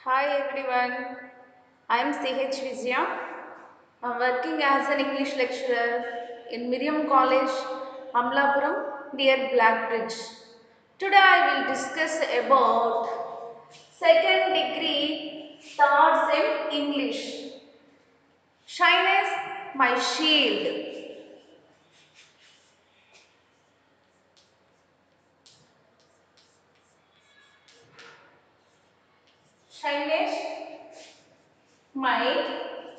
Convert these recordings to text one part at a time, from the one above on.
Hi everyone, I am CH Vijaya. I am working as an English lecturer in Miriam College, Amlapuram, near Blackbridge. Today I will discuss about second degree thoughts in English. Shyness, my shield. Shyness, my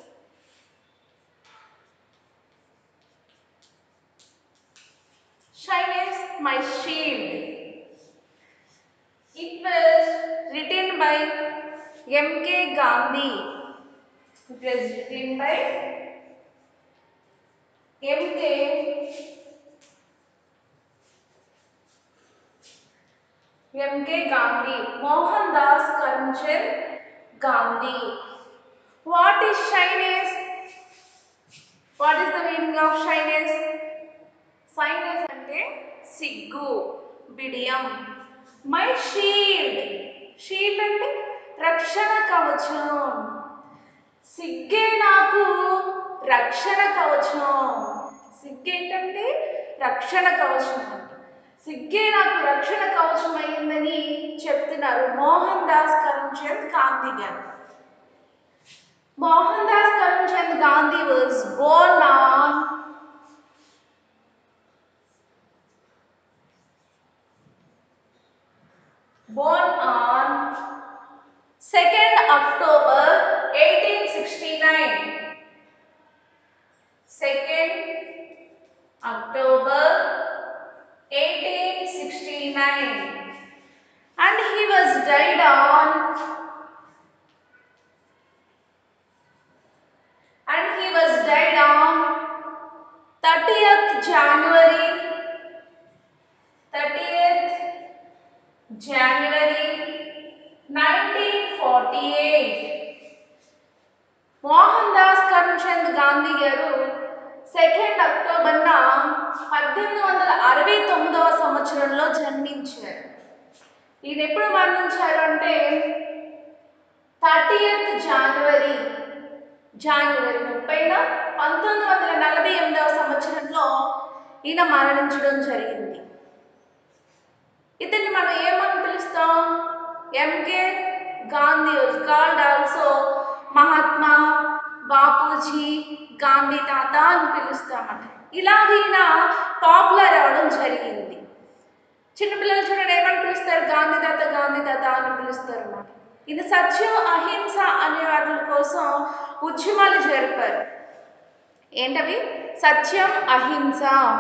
Shyness, my shield. It was written by M.K. Gandhi. It was written by M.K. M.K. Gandhi. Mohandas Karamchand Gandhi. What is shyness? What is the meaning of shyness? Shyness అంటే సిగ్గు బిడియం my shield shield అంటే రక్షణ కవచం సిగ్గే నాకు రక్షణ కవచం సిగ్గేంటంటే రక్షణ కవచం అంట సిగ్గే నాకు రక్షణ కవచం అయిందని చెప్తున్నారు మోహన్ దాస్ కరమ్చంద్ గాంధీ గారు Mohan Das Karamchand Gandhi was born on born on 2nd October 1869. 2nd October 1869. And he was died on and he was died on 30th January 30th January 1948 Mohan Das Karamchand Gandhi గారు సెకండ్ అక్టోబర్న పద్దెనిమిది వందల అరవై తొమ్మిదవ సంవత్సరంలో జన్మించారు ఈయన ఎప్పుడు మరణించారు అంటే థర్టీయత్ జనవరి జనవరి ముప్పైన పంతొమ్మిది వందల నలభై ఎనిమిదవ సంవత్సరంలో ఈయన మరణించడం జరిగింది ఇతన్ని మనం ఏమని పిలుస్తాం M K Gandhi called also Mahatma Bapuji Gandhi తాత అని పిలుస్తామంట ఇలాగ ఈయన పాపులర్ అవడం జరిగింది చిన్నపిల్లలు చూడండి ఏమని పిలుస్తారు గాంధీ తాత గాంధీ తాత అని పిలుస్తారు అన్నమాట ఇది సత్యం అహింస అనే వాటి కోసం ఉద్యమాలు జరిపారు ఏంటవి సత్యం అహింస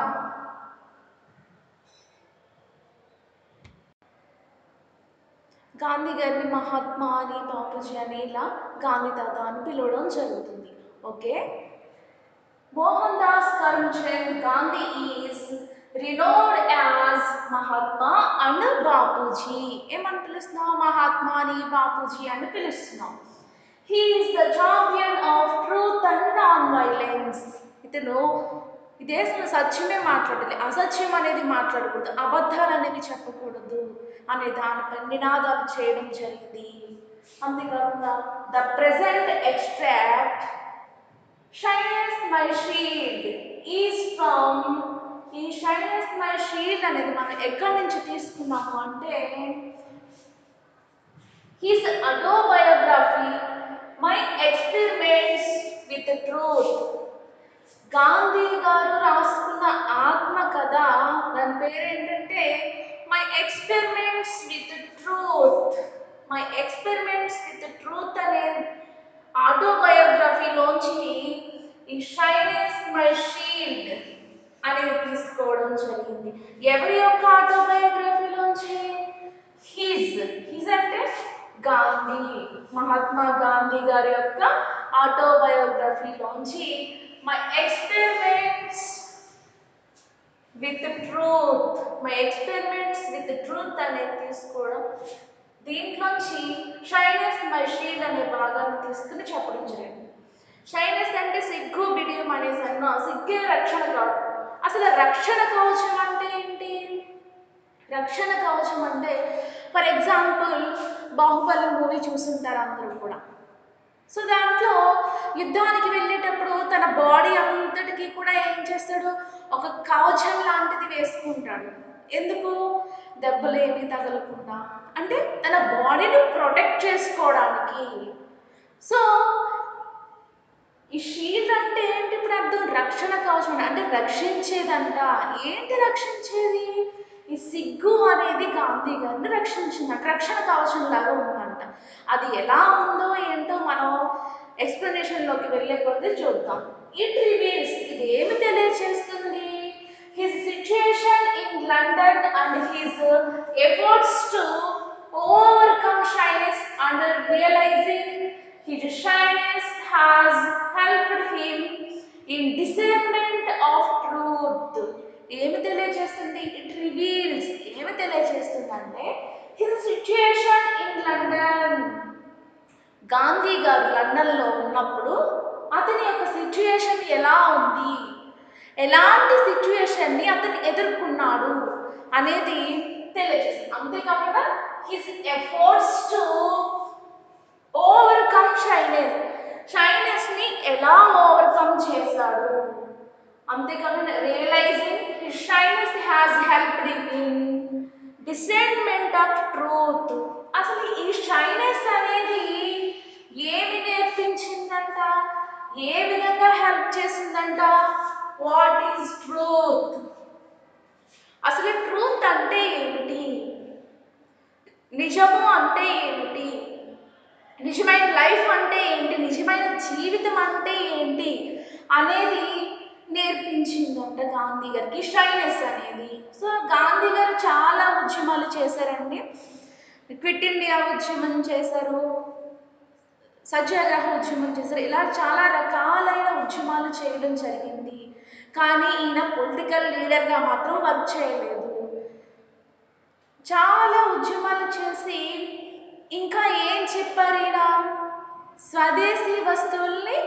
గాంధీ గారిని మహాత్మా అని బాపూజీ అని ఇలా గాంధీ తాత అని పిలవడం జరుగుతుంది okay Mohan Das Karamchand Gandhi is renowned as Mahatma and Bapuji ఏమని పిలుస్తున్నాం మహాత్మా అని బాపూజీ అని పిలుస్తున్నాం he is the champion of truth and nonviolence ఇతను ఈ దేశంలో సత్యమే మాట్లాడాలి అసత్యం అనేది మాట్లాడకూడదు అబద్ధాలు అనేవి చెప్పకూడదు అనే దానిపై నినాదాలు చేయడం జరిగింది అంతేకాకుండా the present extract shyness my shield is from ఈ షైనెస్ మై షీల్డ్ అనేది మనం ఎక్కడి నుంచి తీసుకున్నాము అంటే his autobiography my experiments with truth Gandhi గారు రాసుకున్న ఆత్మకథ దాని పేరేంటంటే my experiments with truth my experiments with truth అనే ఆటోబయోగ్రఫీలోంచి ఈ షైనెస్ మై షీల్డ్ అనేది తీసుకోవడం జరిగింది ఎవరి యొక్క ఆటోబయోగ్రఫీలోంచి హిజ్ హిజ్ అంటే గాంధీ మహాత్మా గాంధీ గారి యొక్క ఆటోబయోగ్రఫీలోంచి my experiments with truth my experiments with truth అనేది తీసుకోవడం దీంట్లోంచి షైనెస్ మై షీల్డ్ అనే భాగాన్ని తీసుకుని చెప్పడం జరిగింది షైనెస్ అంటే సిగ్గు బిడియం అనేసి అన్నా సిగ్గే రక్షణ కాదు అసలు రక్షణ కవచం అంటే ఏంటి రక్షణ కవచం అంటే ఫర్ ఎగ్జాంపుల్ బాహుబలి మూవీ చూసుంటారు అందరూ కూడా సో దాంట్లో యుద్ధానికి వెళ్ళేటప్పుడు తన బాడీ అంతటికి కూడా ఏం చేస్తాడు ఒక కవచం లాంటిది వేసుకుంటాడు ఎందుకు దెబ్బలు ఏమీ తగలకుండా అంటే తన బాడీని ప్రొటెక్ట్ చేసుకోవడానికి సో ఈ షీల్డ్ అంటే ఏంటి ఇప్పుడు అర్థం రక్షణ కవచం అంటే రక్షించేదంట ఏంటి రక్షించేది ఈ సిగ్గు అనేది గాంధీ గారిని రక్షించిందంట రక్షణ కవచం లాగా ఉందంట అది ఎలా ఉందో ఏంటో మనం ఎక్స్ప్లెనేషన్లోకి వెళ్ళే కొద్దీ చూద్దాం ఇట్ రివీల్స్ ఇది ఏమి తెలియచేస్తుంది his situation in London and his efforts to overcome shyness and realising his shyness has helped him in discernment of truth ఏమి తెలియజేస్తుంది ఇట్ రివీల్స్ ఏమి తెలియజేస్తుంది అంటే his situation in London Gandhi గారు లండన్లో ఉన్నప్పుడు అతని యొక్క సిచ్యుయేషన్ ఎలా ఉంది ఎలాంటి సిచ్యుయేషన్ని అతను ఎదుర్కొన్నాడు అనేది తెలియజేస్తుంది అంతేకాకుండా his efforts to overcome shyness shyness ని ఎలా ఓవర్కమ్ చేశాడు అంతేకాకుండా realising his shyness has helped in discernment of truth అసలు ఈ షైనెస్ అనేది ఏమి నేర్పించిందంట ఏ విధంగా హెల్ప్ చేసిందంట వాట్ ఈస్ ట్రూత్ అసలు ట్రూత్ అంటే ఏమిటి నిజము అంటే ఏమిటి నిజమైన లైఫ్ అంటే ఏంటి నిజమైన జీవితం అంటే ఏంటి అనేది నేర్పించిందంట గాంధీ గారికి షైనెస్ అనేది సో గాంధీ గారు చాలా ఉద్యమాలు చేశారండి క్విట్ ఇండియా ఉద్యమం చేశారు సత్యాగ్రహ ఉద్యమం చేశారు ఇలా చాలా రకాలైన ఉద్యమాలు చేయడం జరిగింది కానీ ఈయన పొలిటికల్ లీడర్గా మాత్రం వర్క్ చేయలేదు చాలా ఉద్యమాలు చేసి ఇంకా ఏం చెప్పారు ఈయన స్వదేశీ వస్తువుల్ని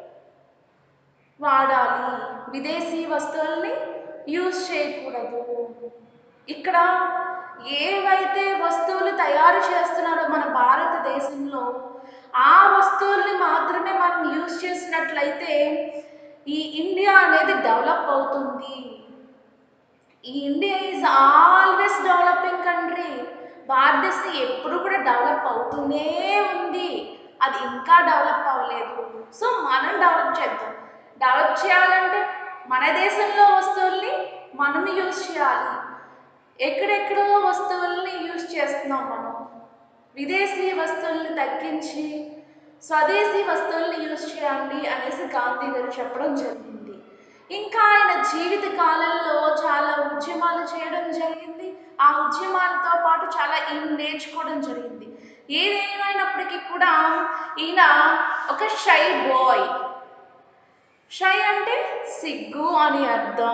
వాడాలి విదేశీ వస్తువుల్ని యూజ్ చేయకూడదు ఇక్కడ ఏవైతే వస్తువులు తయారు చేస్తున్నారో మన భారతదేశంలో ఆ వస్తువుల్ని మాత్రమే మనం యూజ్ చేసినట్లయితే ఈ ఇండియా అనేది డెవలప్ అవుతుంది ఈ India is always developing country భారతదేశం ఎప్పుడు కూడా డెవలప్ అవుతూనే ఉంది అది ఇంకా డెవలప్ అవ్వలేదు సో మనం డెవలప్ చేద్దాం డెవలప్ చేయాలంటే మన దేశంలో వస్తువుల్ని మనం యూజ్ చేయాలి ఎక్కడెక్కడో వస్తువుల్ని యూజ్ చేస్తున్నాం మనం విదేశీ వస్తువుల్ని తగ్గించి స్వదేశీ వస్తువుల్ని యూజ్ చేయండి అనేసి గాంధీ గారు చెప్పడం జరిగింది ఇంకా ఆయన జీవిత కాలంలో చాలా ఉద్యమాలు చేయడం జరిగింది ఆ ఉద్యమాలతో పాటు చాలా ఈయన నేర్చుకోవడం జరిగింది ఏదేమైనప్పటికీ కూడా ఈయన ఒక షై బాయ్ షై అంటే సిగ్గు అని అర్థం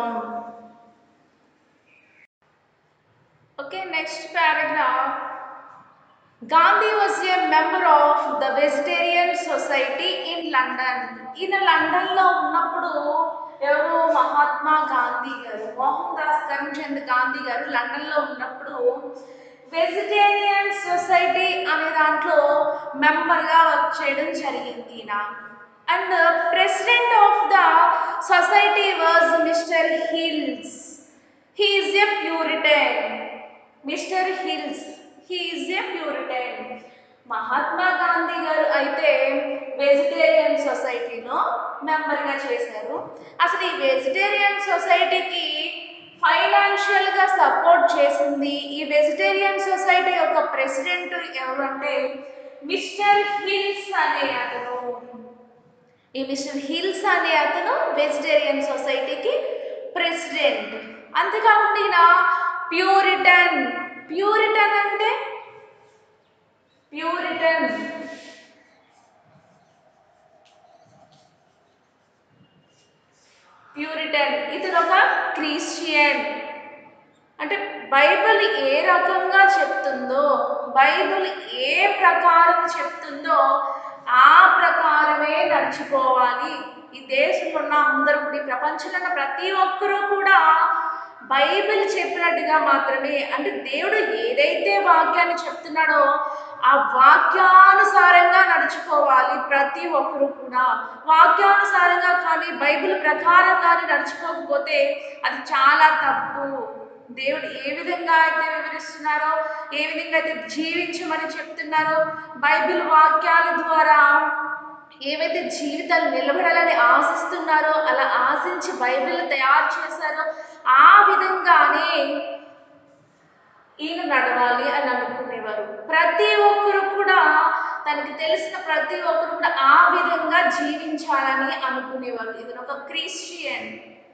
okay next paragraph Gandhi was a member of the vegetarian society in London ఈయన లండన్లో ఉన్నప్పుడు ఎవరు మహాత్మా గాంధీ గారు మోహన్ దాస్ కరమ్చంద్ గాంధీ గారు లండన్లో ఉన్నప్పుడు వెజిటేరియన్ సొసైటీ అనే దాంట్లో మెంబర్గా వర్క్ చేయడం జరిగింది ఈయన and president of the society was mister Hills he is a Puritan mister Hills he is a Puritan Mahatma Gandhi గారు అయితే వెజిటేరియన్ సొసైటీలో మెంబర్గా చేశారు అసలు ఈ వెజిటేరియన్ సొసైటీకి ఫైనాన్షియల్గా సపోర్ట్ చేసింది ఈ వెజిటేరియన్ సొసైటీ యొక్క ప్రెసిడెంట్ ఎవరు అంటే మిస్టర్ హిల్స్ అనే అతను ఈ మిస్టర్ హిల్స్ అనే అతను వెజిటేరియన్ సొసైటీకి ప్రెసిడెంట్ అంతేకాకుండా ఈయన ప్యూరిటన్ ప్యూరిటన్ అంటే ప్యూరిటన్ ప్యూరిటన్ ఇతను ఒక క్రిస్టియన్ అంటే బైబిల్ ఏ రకంగా చెప్తుందో బైబిల్ ఏ ప్రకారం చెప్తుందో ఆ ప్రకారమే నడుచుకోవాలి ఈ దేశంలో ఉన్న అందరూ కూడా ఈ ప్రపంచంలో ఉన్న ప్రతి ఒక్కరూ కూడా బైబిల్ చెప్పినట్టుగా మాత్రమే అంటే దేవుడు ఏదైతే వాక్యాన్ని చెప్తున్నాడో ఆ వాక్యానుసారంగా నడుచుకోవాలి ప్రతి ఒక్కరు కూడా వాక్యానుసారంగా కానీ బైబిల్ ప్రకారం కానీ నడుచుకోకపోతే అది చాలా తప్పు దేవుడు ఏ విధంగా అయితే వివరిస్తున్నారో ఏ విధంగా అయితే జీవించమని చెప్తున్నారో బైబిల్ వాక్యాల ద్వారా ఏవైతే జీవితాలు నిలబడాలని ఆశిస్తున్నారో అలా ఆశించి బైబిల్ తయారు చేశారో ఆ విధంగానే ఈయన నడవాలి అని అనుకునేవారు ప్రతి ఒక్కరు కూడా తనకి తెలిసిన ప్రతి ఒక్కరు కూడా ఆ విధంగా జీవించాలని అనుకునేవారు ఇది ఒక క్రిస్టియన్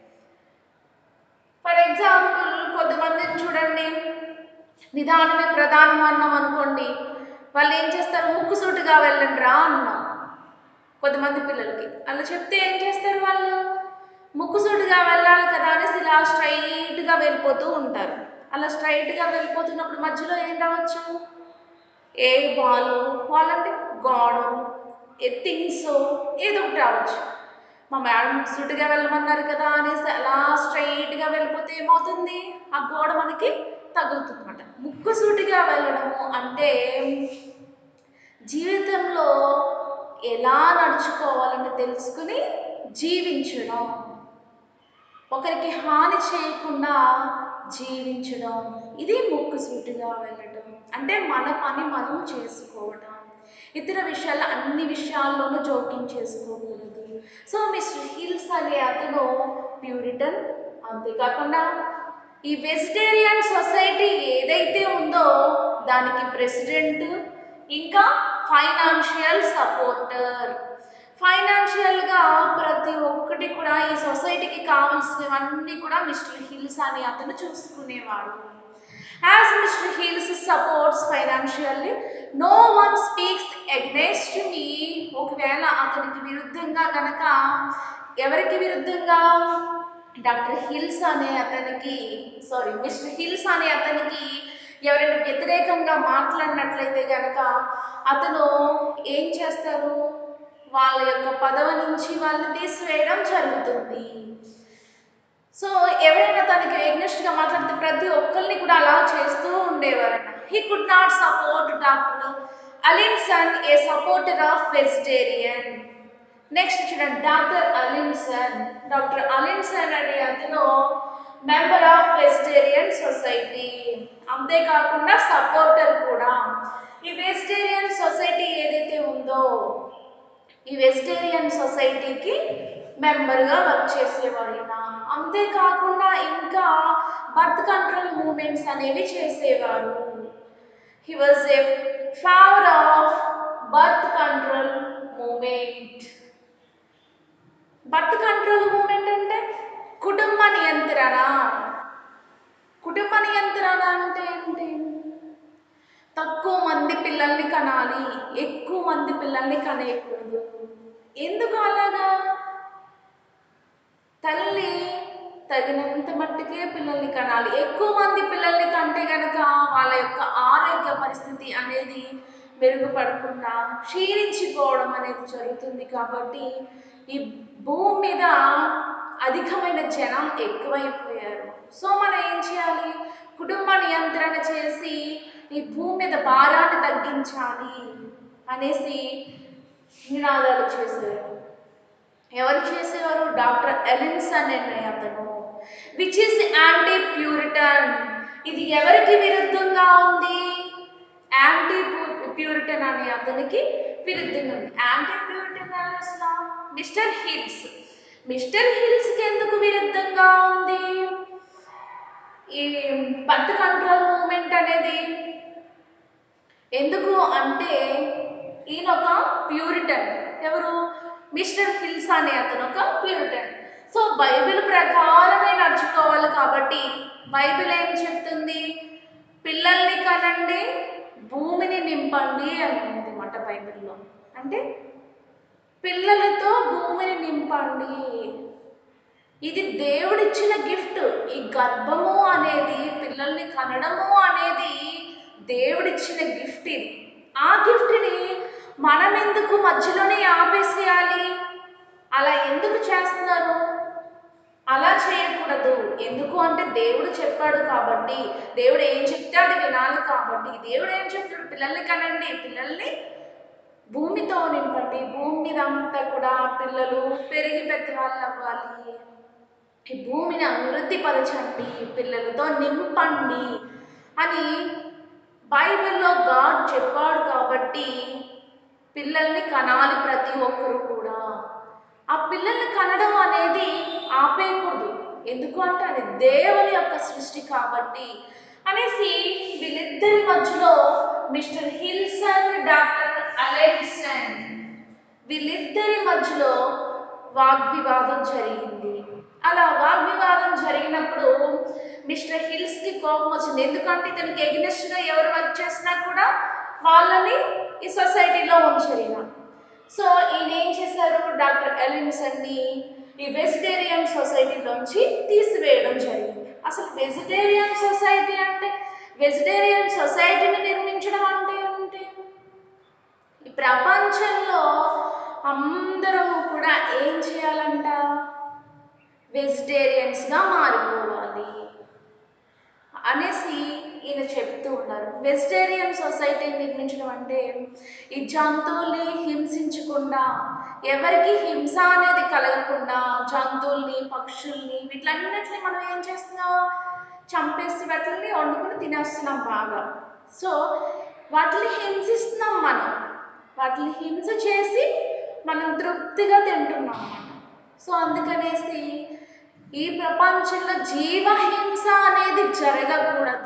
ఫర్ ఎగ్జాంపుల్ కొంతమందిని చూడండి నిదానమే ప్రధానం అన్నాం అనుకోండి వాళ్ళు ఏం చేస్తారు ముక్కుసూటిగా వెళ్ళండి రా అన్నాం కొంతమంది పిల్లలకి అలా చెప్తే ఏం చేస్తారు వాళ్ళు ముక్కుసూటిగా వెళ్ళాలి కదా అనేసి ఇలా స్ట్రైట్గా వెళ్ళిపోతూ ఉంటారు అలా స్ట్రైట్గా వెళ్ళిపోతున్నప్పుడు మధ్యలో ఏం రావచ్చు ఏ బాలు వాళ్ళంటే గాడు ఏ థింగ్స్ ఏదో ఒకటి రావచ్చు మా మేడం సుటిగా వెళ్ళమన్నారు కదా అనేసి అలా స్ట్రైట్గా వెళ్ళిపోతే ఏమవుతుంది ఆ గోడ మనకి తగులుతుంది అనమాట ముక్కు సూటిగా వెళ్ళడము అంటే జీవితంలో ఎలా నడుచుకోవాలని తెలుసుకుని జీవించడం ఒకరికి హాని చేయకుండా జీవించడం ఇది ముక్కుసూటిగా వెళ్ళడం అంటే మన పని మనం చేసుకోవడం ఇతర విషయాలు అన్ని విషయాల్లోనూ జోక్యం చేసుకోకూడదు సో మిస్టర్ హిల్స్ అనే అతను ప్యూరిటన్ అంతేకాకుండా ఈ వెజిటేరియన్ సొసైటీ ఏదైతే ఉందో దానికి ప్రెసిడెంట్ ఇంకా ఫైనాన్షియల్ సపోర్టర్ ఫైనాన్షియల్గా ప్రతి ఒక్కటి కూడా ఈ సొసైటీకి కావాల్సినవన్నీ కూడా మిస్టర్ హిల్స్ అనే అతను చూసుకునేవాడు as mister Hills supports financially no one speaks against me ఒకవేళ అతనికి విరుద్ధంగా గనక ఎవరికి విరుద్ధంగా డాక్టర్ హిల్స్ అనే అతనికి సారీ మిస్టర్ హిల్స్ అనే అతనికి ఎవరైనా వ్యతిరేకంగా మాట్లాడినట్లయితే కనుక అతను ఏం చేస్తారు వాళ్ళ యొక్క పదవి నుంచి వాళ్ళని తీసివేయడం జరుగుతుంది సో ఎవరైనా తనకి ఎగ్నెస్ట్గా మాట్లాడితే ప్రతి ఒక్కరిని కూడా అలా చేస్తూ ఉండేవారట he could not support doctor Allinson a supporter of vegetarian next చూడండి డాక్టర్ అలిన్సన్ డాక్టర్ అలిన్సన్ అనే అతను మెంబర్ ఆఫ్ వెజిటేరియన్ సొసైటీ అంతేకాకుండా సపోర్టర్ కూడా ఈ వెజిటేరియన్ సొసైటీ ఏదైతే ఉందో ఈ వెజిటేరియన్ సొసైటీకి మెంబర్గా వర్క్ చేసేవాడు ఈయన అంతేకాకుండా ఇంకా బర్త్ కంట్రోల్ మూమెంట్స్ అనేవి చేసేవారు he was a favour of birth control movement birth control movement అంటే కుటుంబ నియంత్రణ కుటుంబ నియంత్రణ అంటే ఏంటి తక్కువ మంది పిల్లల్ని కనాలి ఎక్కువ మంది పిల్లల్ని కనేయకూడదు ఎందుకు అలాగా తల్లి తగినంత మట్టుకే పిల్లల్ని కనాలి ఎక్కువ మంది పిల్లల్ని కంటే గనక వాళ్ళ యొక్క ఆరోగ్య పరిస్థితి అనేది మెరుగుపడకుండా క్షీణించిపోవడం అనేది జరుగుతుంది కాబట్టి ఈ భూమి మీద అధికమైన జనం ఎక్కువైపోయారు సో మనం ఏం చేయాలి కుటుంబ నియంత్రణ చేసి ఈ భూమి మీద భారాన్ని తగ్గించాలి అనేసి నినాదాలు చేశారు ఎవరు చేసేవారు డాక్టర్ ఎలిన్సన్ అనే అతను విచ్ ఇస్ యాంటీ ప్యూరిటన్ ఇది ఎవరికి విరుద్ధంగా ఉంది యాంటీ ప్యూరిటన్ అనే అతనికి విరుద్ధంగా ఉంది యాంటీ ప్యూరిటన్ అసలు మిస్టర్ హిల్స్ మిస్టర్ హిల్స్కి ఎందుకు విరుద్ధంగా ఉంది ఈ బర్త్ కంట్రోల్ మూమెంట్ అనేది ఎందుకు అంటే ఈయన ఒక ప్యూరిటన్ ఎవరు మిస్టర్ హిల్స్ అనే అతను ఒక ప్యూరిటన్ సో బైబిల్ ప్రకారమే నడుచుకోవాలి కాబట్టి బైబిల్ ఏం చెప్తుంది పిల్లల్ని కనండి భూమిని నింపండి అని ఉంది మాట బైబిల్లో అంటే పిల్లలతో భూమిని నింపండి ఇది దేవుడిచ్చిన గిఫ్ట్ ఈ గర్భము అనేది పిల్లల్ని కనడము అనేది దేవుడిచ్చిన గిఫ్ట్ ఇది ఆ గిఫ్ట్ని మనం ఎందుకు మధ్యలోనే ఆపేసేయాలి అలా ఎందుకు చేస్తున్నారు అలా చేయకూడదు ఎందుకు అంటే దేవుడు చెప్పాడు కాబట్టి దేవుడు ఏం చెప్తే అది వినాలి కాబట్టి దేవుడు ఏం చెప్తాడు పిల్లల్ని కనండి పిల్లల్ని భూమితో నింపండి భూమి మీద అంతా కూడా పిల్లలు పెరిగి పెద్దవాళ్ళు అవ్వాలి ఈ భూమిని అభివృద్ధి పరచండి పిల్లలతో నింపండి అని బైబిల్లో గాడ్ చెప్పాడు కాబట్టి పిల్లల్ని కనాలి ప్రతి ఒక్కరు కూడా ఆ పిల్లల్ని కనడం అనేది ఆపేయకూడదు ఎందుకు అంటే అది దేవుని యొక్క సృష్టి కాబట్టి అనేసి వీళ్ళిద్దరి మధ్యలో మిస్టర్ హిల్సన్ డాక్టర్ అలెక్సన్ వీళ్ళిద్దరి మధ్యలో వాగ్వివాదం జరిగింది అలా వాగ్వివాదం జరిగినప్పుడు మిస్టర్ హిల్స్కి కోపం వచ్చింది ఎందుకంటే ఇతనికి ఎగ్నెస్ట్గా ఎవరు వర్క్ చేసినా కూడా వాళ్ళని ఈ సొసైటీలో ఉంచరిన సో ఈయన ఏం చేశారు డాక్టర్ ఎలిన్సన్ని ఈ వెజిటేరియన్ సొసైటీలోంచి తీసివేయడం జరిగింది అసలు వెజిటేరియన్ సొసైటీ అంటే వెజిటేరియన్ సొసైటీని నిర్మించడం అంటే ఏంటి ఈ ప్రపంచంలో అందరము కూడా ఏం చేయాలంట వెజిటేరియన్స్గా మారిపోవాలి అనేసి ఈయన చెప్తూ ఉన్నారు వెజిటేరియన్ సొసైటీని నిర్మించడం అంటే ఈ జంతువుల్ని హింసించకుండా ఎవరికి హింస అనేది కలగకుండా జంతువుల్ని పక్షుల్ని వీటిలన్నిటిని మనం ఏం చేస్తున్నాం చంపేసి వాటిని వండుకుని తినేస్తున్నాం బాగా సో వాటిని హింసిస్తున్నాం మనం వాటిని హింస చేసి మనం తృప్తిగా తింటున్నాం అన్నమాట సో అందుకనేసి ఈ ప్రపంచంలో జీవహింస అనేది జరగకూడదు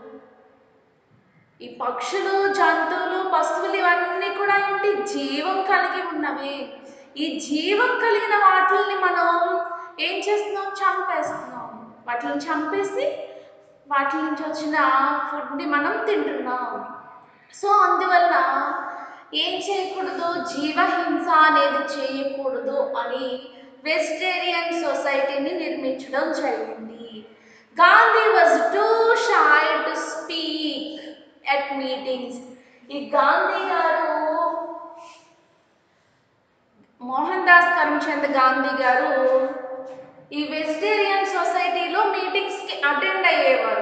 ఈ పక్షులు జంతువులు పశువులు ఇవన్నీ కూడా ఏంటి జీవం కలిగి ఉన్నవి ఈ జీవం కలిగిన వాటిని మనం ఏం చేస్తున్నాం చంపేస్తున్నాం వాటిని చంపేసి వాటి నుంచి వచ్చిన ఫుడ్ని మనం తింటున్నాం సో అందువల్ల ఏం చేయకూడదు జీవహింస అనేది చేయకూడదు అని వెజిటేరియన్ సొసైటీని నిర్మించడం జరిగింది Gandhi was too shy to speak at meetings ఈ గాంధీ గారు మోహన్ దాస్ కరమ్చంద్ గాంధీ గారు ఈ వెజిటేరియన్ సొసైటీలో మీటింగ్స్కి అటెండ్ అయ్యేవారు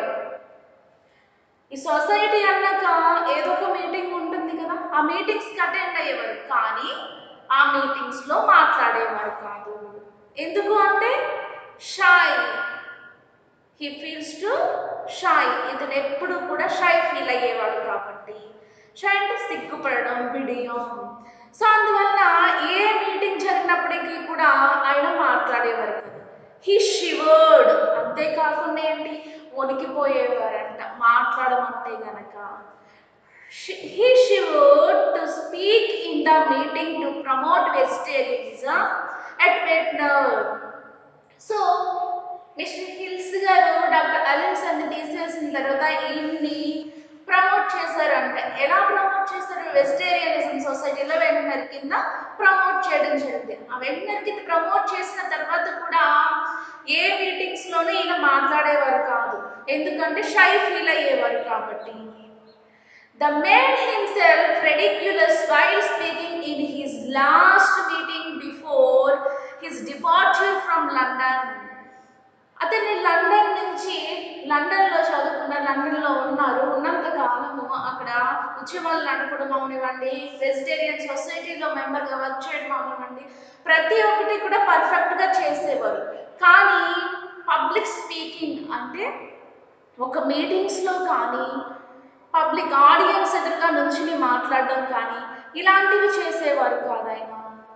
ఈ సొసైటీ అన్నాక ఏదో ఒక మీటింగ్ ఉంటుంది కదా ఆ మీటింగ్స్కి అటెండ్ అయ్యేవారు కానీ ఆ మీటింగ్స్లో మాట్లాడేవారు కాదు ఎందుకు అంటే shy he feels too shy ఇతను ఎప్పుడు కూడా షై ఫీల్ అయ్యేవాడు కాబట్టి షై అంటే సిగ్గుపడడం బిడియం సో అందువల్ల ఏ మీటింగ్ జరిగినప్పటికీ కూడా ఆయన మాట్లాడేవారు కదా హీ షివర్డ్ అంతేకాకుండా ఏంటి వణికిపోయేవారంట మాట్లాడమంటే గనక he shivered to speak in the meeting to promote vegetarianism at Ventnor so mister Hills గారు డాక్టర్ అలెన్స్ అన్ని తీసేసిన తర్వాత ఈయన్ని ప్రమోట్ చేశారంట ఎలా ప్రమోట్ చేశారు వెజిటేరియనిజం సొసైటీలో వెంటనర్ కింద ప్రమోట్ చేయడం జరిగింది ఆ వెంటనర్ కింద ప్రమోట్ చేసిన తర్వాత కూడా ఏ మీటింగ్స్లోనూ ఈయన మాట్లాడేవారు కాదు ఎందుకంటే షై ఫీల్ అయ్యేవారు కాబట్టి The made himself ridiculous while speaking in his last meeting before his departure from London. అతన్ని లండన్ నుంచి లండన్లో చదువుకున్న లండన్లో ఉన్నారు ఉన్నంత కాలము అక్కడ ఉద్యమాలు నడపడం అవనివ్వండి వెజిటేరియన్ సొసైటీలో మెంబర్గా వర్క్ చేయడం అవనివ్వండి ప్రతి ఒక్కటి కూడా పర్ఫెక్ట్గా చేసేవారు కానీ పబ్లిక్ స్పీకింగ్ అంటే ఒక మీటింగ్స్లో కానీ పబ్లిక్ ఆడియన్స్ ఎదురుగా నుంచుని మాట్లాడడం కానీ ఇలాంటివి చేసేవారు కాదు ఆయన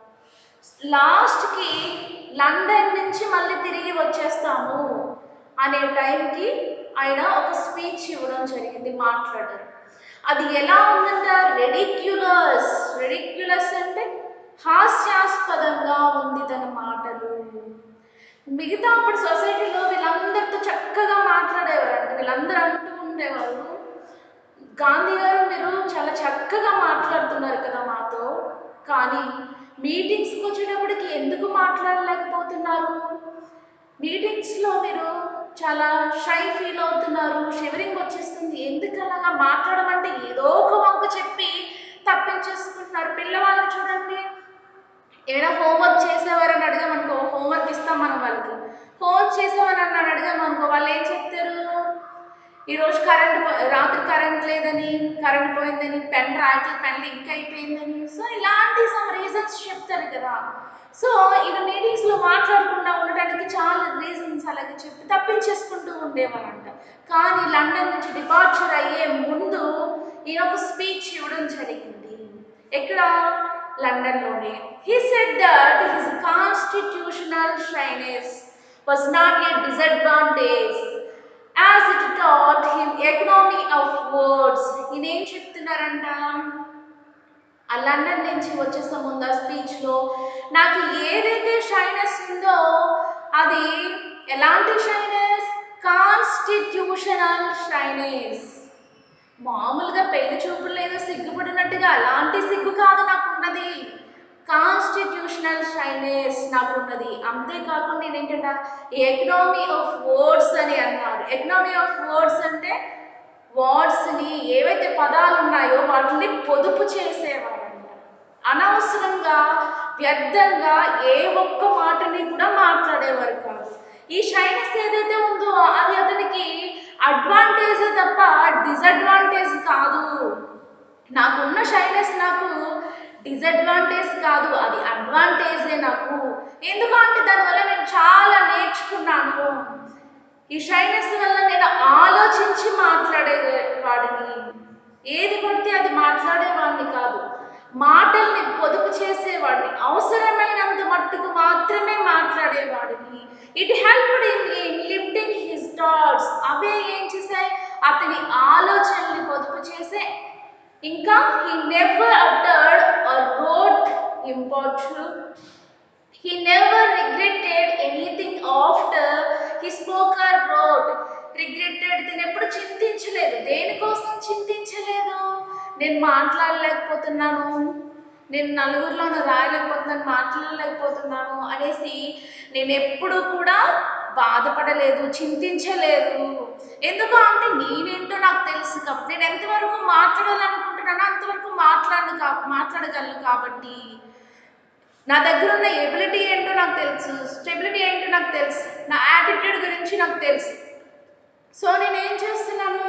లాస్ట్కి లండన్ నుంచి మళ్ళీ తిరిగి వచ్చేస్తాము అనే టైంకి ఆయన ఒక స్పీచ్ ఇవ్వడం జరిగింది మాట్లాడారు అది ఎలా ఉందంట రెడిక్యులస్ రెడిక్యులస్ అంటే హాస్యాస్పదంగా ఉంది తన మాటలు మిగతా అప్పుడు సొసైటీలో వీళ్ళందరితో చక్కగా మాట్లాడేవారు అంటే వీళ్ళందరూ అంటూ ఉండేవారు గాంధీ గారు మీరు చాలా చక్కగా మాట్లాడుతున్నారు కదా మాతో కానీ మీటింగ్స్కి వచ్చేటప్పటికి ఎందుకు మాట్లాడలేకపోతున్నారు మీటింగ్స్లో మీరు చాలా షై ఫీల్ అవుతున్నారు షివరింగ్ వచ్చేస్తుంది ఎందుకు అలాగా మాట్లాడమంటే ఏదో ఒక వంక చెప్పి తప్పించేసుకుంటున్నారు పిల్లవాళ్ళు చూడండి ఏమైనా హోంవర్క్ చేసేవారని అడిగామనుకో హోంవర్క్ ఇస్తాం మనం వాళ్ళకి హోంవర్క్ చేసేవారని అని అడిగామనుకో వాళ్ళు ఏం చెప్తారు ఈరోజు కరెంట్ పో- రాత్రి కరెంట్ లేదని కరెంట్ పోయిందని పెన్ రాయట్లే పెన్ లింక్ అయిపోయిందని సో ఇలాంటి సమ్ రీజన్స్ చెప్తారు కదా సో ఇవి మీటింగ్స్లో మాట్లాడకుండా ఉండడానికి చాలా రీజన్స్ అలాగే చెప్పి తప్పించేసుకుంటూ ఉండేవారంట కానీ లండన్ నుంచి డిపార్చర్ అయ్యే ముందు ఈయన ఒక స్పీచ్ ఇవ్వడం జరిగింది ఎక్కడ లండన్లోనే he said that his constitutional shyness was not a disadvantage as it taught him economy of words ఈయన ఏం చెప్తున్నారంట ఆ లండన్ నుంచి వచ్చేసే ముందు ఆ స్పీచ్లో నాకు ఏదైతే షైనెస్ ఉందో అది ఎలాంటి షైనెస్ కాన్స్టిట్యూషనల్ షైనెస్ మామూలుగా పెళ్లి చూపులు ఏదో సిగ్గుపడినట్టుగా అలాంటి సిగ్గు కాదు నాకు ఉన్నది కాన్స్టిట్యూషనల్ షైనెస్ నాకు ఉన్నది అంతేకాకుండా ఏంటంటే ఎకనామీ ఆఫ్ వర్డ్స్ అని అన్నారు ఎకనామీ ఆఫ్ వర్డ్స్ అంటే వర్డ్స్ని ఏవైతే పదాలు ఉన్నాయో వాటిని పొదుపు చేసేవారంట అనవసరంగా వ్యర్థంగా ఏ ఒక్క మాటని కూడా మాట్లాడేవారు కాదు ఈ షైనెస్ ఏదైతే ఉందో అది అతనికి అడ్వాంటేజ్ తప్ప డిసడ్వాంటేజ్ కాదు నాకున్న షైనెస్ నాకు డిసడ్వాంటేజ్ కాదు అది అడ్వాంటేజే నాకు ఎందుకంటే దానివల్ల నేను చాలా నేర్చుకున్నాను ఈ షైనెస్ వల్ల నేను ఆలోచించి మాట్లాడేవాడిని ఏది పడితే అది మాట్లాడేవాడిని కాదు మాటల్ని పొదుపు చేసేవాడిని అవసరమైనంత మట్టుకు మాత్రమే మాట్లాడేవాడిని it helped in lifting his thoughts అవే ఏం చేశాయి అతని ఆలోచనల్ని పొదుపు చేసే ఇంకా he never uttered or wrote impartial He never regretted anything after he spoke or wrote. Regretted తిని ఎప్పుడు చింతించలేదు దేనికోసం చింతించలేదు నేను మాట్లాడలేకపోతున్నాను నేను నలుగురిలో రాయలేకపోతున్నాను మాట్లాడలేకపోతున్నాను అనేసి నేను ఎప్పుడు కూడా బాధపడలేదు చింతించలేదు ఎందుకు అంటే నేనేంటో నాకు తెలుసు కాబట్టి నేను ఎంతవరకు మాట్లాడాలనుకుంటున్నానో అంతవరకు మాట్లాడను కా మాట్లాడగలను కాబట్టి నా దగ్గర ఉన్న ఎబిలిటీ ఏంటో నాకు తెలుసు స్టెబిలిటీ ఏంటో నాకు తెలుసు నా యాటిట్యూడ్ గురించి నాకు తెలుసు సో నేను ఏం చేస్తున్నాను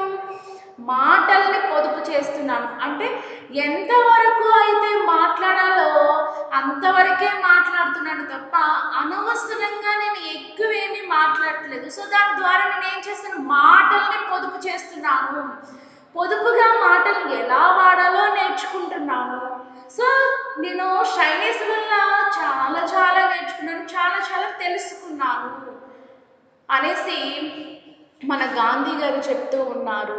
మాటల్ని పొదుపు చేస్తున్నాను అంటే ఎంతవరకు అయితే మాట్లాడాలో అంతవరకే మాట్లాడుతున్నాను తప్ప అనవసరంగా నేను ఎక్కువేమీ మాట్లాడట్లేదు సో దాని ద్వారా నేను ఏం చేస్తాను మాటల్ని పొదుపు చేస్తున్నాను పొదుపుగా మాటలు ఎలా వాడాలో నేర్చుకుంటున్నాను సో నేను షైనీస్ వల్ల చాలా చాలా నేర్చుకున్నాను చాలా చాలా తెలుసుకున్నాను అనేసి మన గాంధీ గారు చెప్తూ ఉన్నారు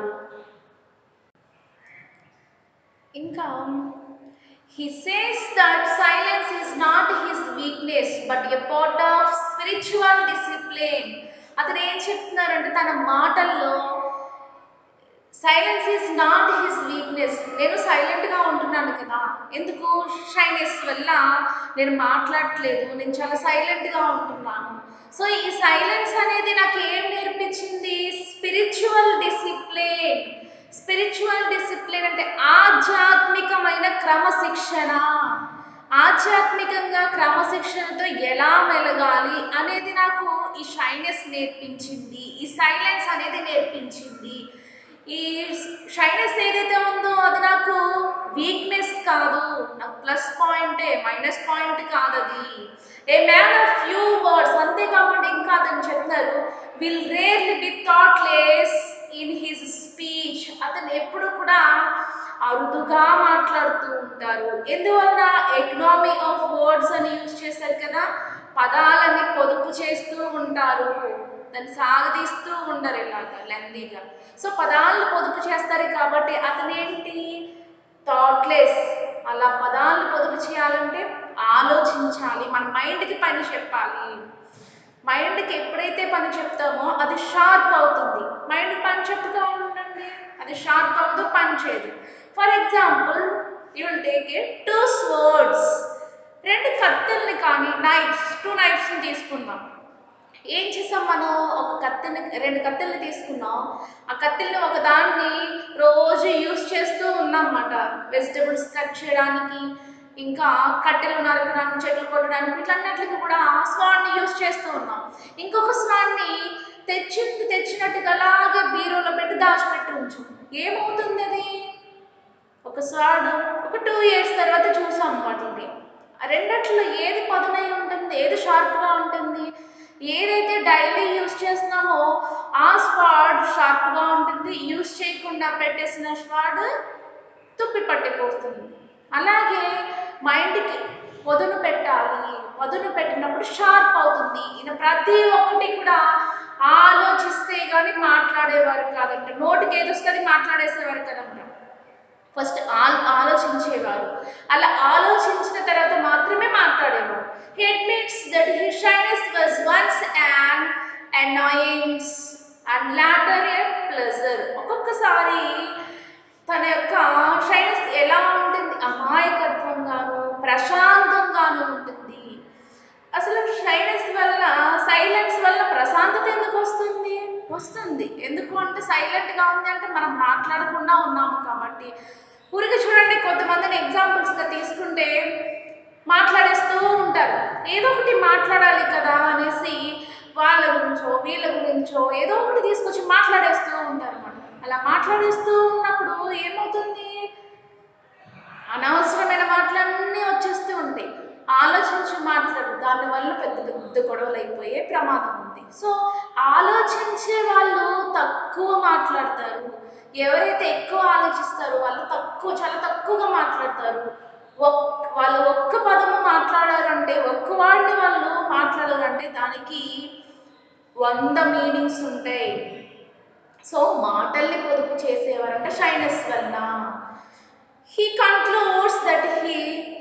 ఇంకా he says that silence is not his weakness but a part of spiritual discipline అతను ఏం చెప్తున్నారంటే తన మాటల్లో silence is not his weakness నేను సైలెంట్గా ఉంటున్నాను కదా ఎందుకు షైనెస్ వల్ల నేను మాట్లాడట్లేదు నేను చాలా సైలెంట్గా ఉంటున్నాను సో ఈ సైలెన్స్ అనేది నాకు ఏం నేర్పించింది స్పిరిచువల్ డిసిప్లిన్ స్పిరిచువల్ డిసిప్లిన్ అంటే ఆధ్యాత్మికమైన క్రమశిక్షణ ఆధ్యాత్మికంగా క్రమశిక్షణతో ఎలా మెలగాలి అనేది నాకు ఈ షైనెస్ నేర్పించింది ఈ సైలెన్స్ అనేది నేర్పించింది ఈ షైనెస్ ఏదైతే ఉందో అది నాకు వీక్నెస్ కాదు నాకు ప్లస్ పాయింటే మైనస్ పాయింట్ కాదు అది a man of few words అంతేకాకుండా ఇంకా అతను చెప్తారు will rarely be thoughtless in his speech అతను ఎప్పుడు కూడా అరుదుగా మాట్లాడుతూ ఉంటారు ఎందువల్ల ఎకనామీ ఆఫ్ వర్డ్స్ అని యూజ్ చేశారు కదా పదాలని పొదుపు చేస్తూ ఉంటారు దాన్ని సాగదీస్తూ ఉండరు ఇలాగా లెందీగా సో పదాలను పొదుపు చేస్తారు కాబట్టి అతనేంటి థాట్లెస్ అలా పదాలను పొదుపు చేయాలంటే ఆలోచించాలి మన మైండ్కి పని చెప్పాలి మైండ్కి ఎప్పుడైతే పని చెప్తామో అది షార్ప్ అవుతుంది మైండ్ పని చెప్పుతూ ఉండండి అది షార్ప్ అవ్వదు పని చేయదు for example you will take a two swords రెండు కత్తెల్ని కానీ నైఫ్స్ టూ నైఫ్స్ని తీసుకుందాం ఏం చేసాం మనం ఒక కత్తెని రెండు కత్తెల్ని తీసుకున్నాం ఆ కత్తెల్ని ఒక దాన్ని రోజు యూస్ చేస్తూ ఉన్నాం అన్నమాట వెజిటబుల్స్ కట్ చేయడానికి ఇంకా కట్టెలు నరకడానికి చెట్లు కొట్టడానికి వీటన్నిటికి కూడా స్వాన్ని యూజ్ చేస్తూ ఉన్నాం ఇంకొక స్వాన్ని తెచ్చి తెచ్చినట్టుగా అలాగే బీరోలో పెట్టి దాచిపెట్టి ఉంచు ఏమవుతుంది అది ఒక స్వాడ్ ఒక టూ ఇయర్స్ తర్వాత చూసాం వాటిని ఆ రెండట్లో ఏది పదునై ఉంటుంది ఏది షార్ప్గా ఉంటుంది ఏదైతే డైలీ యూస్ చేస్తున్నామో ఆ స్వాడ్ షార్ప్గా ఉంటుంది యూస్ చేయకుండా పెట్టేసిన స్వాడ్ తుప్పి పట్టిపోతుంది అలాగే మైండ్కి వదును పెట్టాలి వదును పెట్టినప్పుడు షార్ప్ అవుతుంది ఈయన ప్రతి ఒక్కటి కూడా ఆలోచిస్తే కానీ మాట్లాడేవారు కాదంట నోటికి ఏది వస్తుంది మాట్లాడేసేవారు కదంట ఫస్ట్ ఆల్ ఆలోచించేవారు అలా ఆలోచించిన తర్వాత మాత్రమే మాట్లాడేవారు he admits that he shyness was once and annoyings and later a pleasure ఒక్కొక్కసారి తన యొక్క షైనెస్ ఎలా ఉంటుంది అమాయకత్వంగాను ప్రశాంతంగాను ఉంటుంది అసలు షైనెస్ వల్ల సైలెన్స్ వల్ల ప్రశాంతత ఎందుకు వస్తుంది వస్తుంది ఎందుకు అంటే సైలెంట్గా ఉంది అంటే మనం మాట్లాడకుండా ఉన్నాము కాబట్టి ఊరికి చూడండి కొంతమందిని ఎగ్జాంపుల్స్గా తీసుకుంటే మాట్లాడేస్తూ ఉంటారు ఏదో ఒకటి మాట్లాడాలి కదా అనేసి వాళ్ళ గురించో వీళ్ళ గురించో ఏదో ఒకటి తీసుకొచ్చి మాట్లాడేస్తూ ఉంటారు అన్నమాట అలా మాట్లాడేస్తూ ఉన్నప్పుడు ఏమవుతుంది అనవసరమైన మాటలన్నీ వచ్చేస్తూ ఉంటాయి ఆలోచించి మాట్లాడు దానివల్ల పెద్ద పెద్ద గొడవలు అయిపోయే ప్రమాదం ఉంది సో ఆలోచించే వాళ్ళు తక్కువ మాట్లాడతారు ఎవరైతే ఎక్కువ ఆలోచిస్తారో వాళ్ళు తక్కువ చాలా తక్కువగా మాట్లాడతారు ఒక్ వాళ్ళు ఒక్క పదము మాట్లాడారంటే ఒక్క వాడిని వాళ్ళు మాట్లాడారంటే దానికి వంద మీనింగ్స్ ఉంటాయి సో మాటల్ని పొదుపు చేసేవారంటే షైనెస్ వల్ల he concludes that he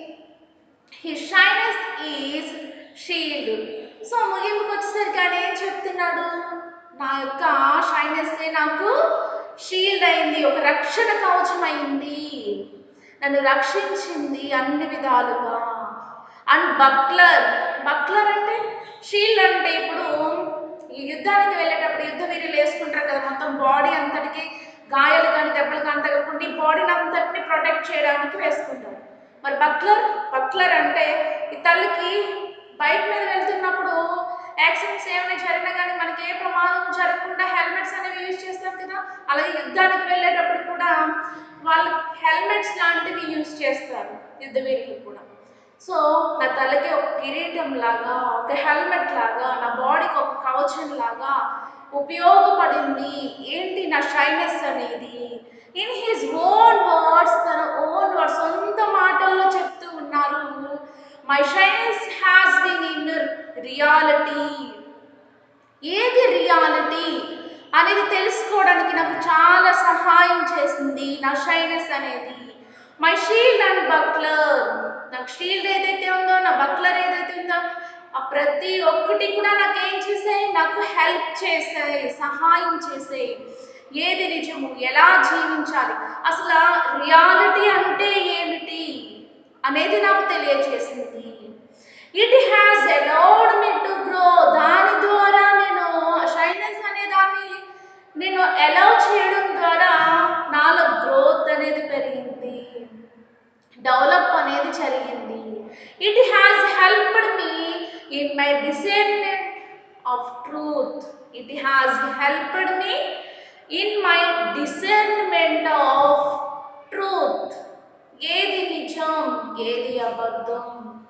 his shyness is shield so ముగింపుకి వచ్చేసరికి ఆయన ఏం చెప్తున్నాడు నా యొక్క షైనెస్ నాకు షీల్డ్ అయింది ఒక రక్షణ కవచం అయింది నన్ను రక్షించింది అన్ని విధాలుగా అండ్ బక్లర్ బక్లర్ అంటే షీల్డ్ అంటే ఇప్పుడు ఈ యుద్ధానికి వెళ్ళేటప్పుడు యుద్ధ వీరులు వేసుకుంటారు కదా మొత్తం బాడీ అంతటికి గాయాలు కానీ దెబ్బలు కానీ తగలకుండా ఈ బాడీని అంతటిని ప్రొటెక్ట్ చేయడానికి వేసుకుంటారు మరి బక్లర్ బక్లర్ అంటే ఈ తల్లికి బైక్ మీద వెళ్తున్నప్పుడు యాక్సిడెంట్స్ ఏమైనా జరిగినా కానీ మనకి ఏ ప్రమాదం జరగకుండా హెల్మెట్స్ అనేవి యూజ్ చేస్తాం కదా అలాగే యుద్ధానికి వెళ్ళేటప్పుడు కూడా వాళ్ళు హెల్మెట్స్ లాంటివి యూజ్ చేస్తారు యుద్ధ వీరులు కూడా సో నా తలకి ఒక కిరీటం లాగా ఒక హెల్మెట్ లాగా నా బాడీకి ఒక కవచం లాగా ఉపయోగపడింది ఏంటి నా షైనెస్ అనేది ఇన్ హిజ్ ఓన్ వర్డ్స్ తన ఓన్ వర్డ్స్ సొంత మాటల్లో చెప్తూ ఉన్నారు my shyness has been in reality ఏది రియాలిటీ అనేది తెలుసుకోవడానికి నాకు చాలా సహాయం చేసింది నా షైనెస్ అనేది మై షీల్డ్ అండ్ బక్లర్ నాకు షీల్డ్ ఏదైతే ఉందో నా బక్లర్ ఏదైతే ఉందో ఆ ప్రతి ఒక్కటి కూడా నాకు ఏం చేసాయి నాకు హెల్ప్ చేసాయి సహాయం చేసాయి ఏది నిజము ఎలా జీవించాలి అసలు రియాలిటీ అంటే ఏమిటి అనేది నాకు తెలియచేసింది it has allowed me to grow దాని ద్వారా నేను షైనెస్ అనే దాన్ని నేను అలౌ చేయడం ద్వారా నాలో గ్రోత్ అనేది పెరిగింది డెవలప్ అనేది జరిగింది it has helped me in my discernment of truth it has helped me in my discernment of truth ఏది నిజం ఏది అబద్ధం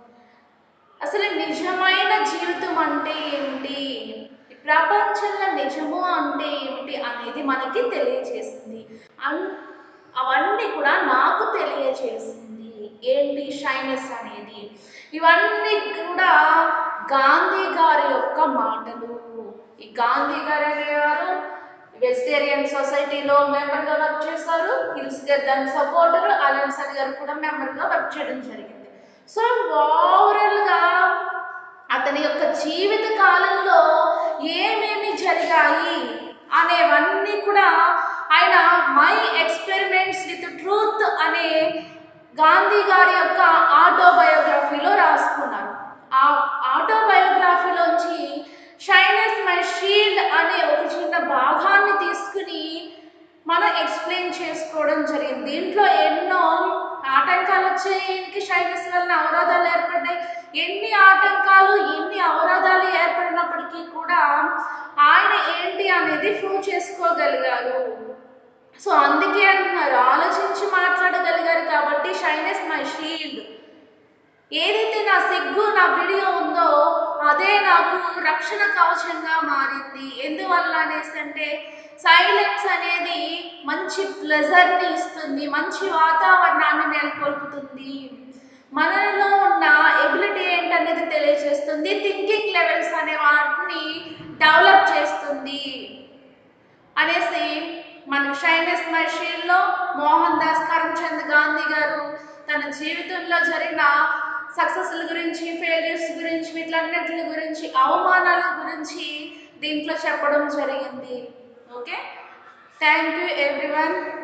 అసలు నిజమైన జీవితం అంటే ఏమిటి ఈ ప్రపంచంలో నిజము అంటే ఏమిటి అనేది మనకి తెలియజేస్తుంది అన్ అవన్నీ కూడా నాకు తెలియజేసింది ఏంటి షైనెస్ అనేది ఇవన్నీ కూడా గాంధీ గారి యొక్క మాటలు ఈ గాంధీ గారు అనేవారు వెజిటేరియన్ సొసైటీలో మెంబర్గా వర్క్ చేశారు హిల్స్ గారు దాని సపోర్టర్ అలన్ సరి గారు కూడా మెంబర్గా వర్క్ చేయడం జరిగింది సో ఓవరాల్గా అతని యొక్క జీవిత కాలంలో ఏమేమి జరిగాయి అనేవన్నీ కూడా ఆయన మై ఎక్స్పెరిమెంట్స్ విత్ ట్రూత్ అనే గాంధీ గారి యొక్క ఆటోబయోగ్రఫీలో రాసుకున్నారు ఆ ఆటోబయోగ్రఫీలోంచి షైనెస్ మై షీల్డ్ అనే ఒక చిన్న భాగాన్ని తీసుకుని మనం ఎక్స్ప్లెయిన్ చేసుకోవడం జరిగింది దీంట్లో ఎన్నో పాట ఆటంకాలు వచ్చాయి ఈయనకి షైనెస్ వలన అవరోధాలు ఏర్పడ్డాయి ఎన్ని ఆటంకాలు ఎన్ని అవరోధాలు ఏర్పడినప్పటికీ కూడా ఆయన ఏంటి అనేది ప్రూవ్ చేసుకోగలిగారు సో అందుకే అంటున్నారు ఆలోచించి మాట్లాడగలిగారు కాబట్టి షైనెస్ మై షీల్డ్ ఏదైతే నా సిగ్గు నా వీడియో ఉందో అదే నాకు రక్షణ కవచంగా మారింది ఎందువల్ల అనేసి అంటే సైలెన్స్ అనేది మంచి ప్లెజర్ని ఇస్తుంది మంచి వాతావరణాన్ని నెలకొల్పుతుంది మనలో ఉన్న ఎబిలిటీ ఏంటనేది తెలియజేస్తుంది థింకింగ్ లెవెల్స్ అనే వాటిని డెవలప్ చేస్తుంది అనేసి మనకు షైనెస్ మషీన్లో మోహన్ దాస్ కరమ్చంద్ గాంధీ గారు తన జీవితంలో జరిగిన సక్సెస్ల గురించి ఫెయిల్యూర్స్ గురించి వీటిలన్నిటి గురించి అవమానాల గురించి దీంట్లో చెప్పడం జరిగింది ఓకే థ్యాంక్ యూ ఎవ్రీవన్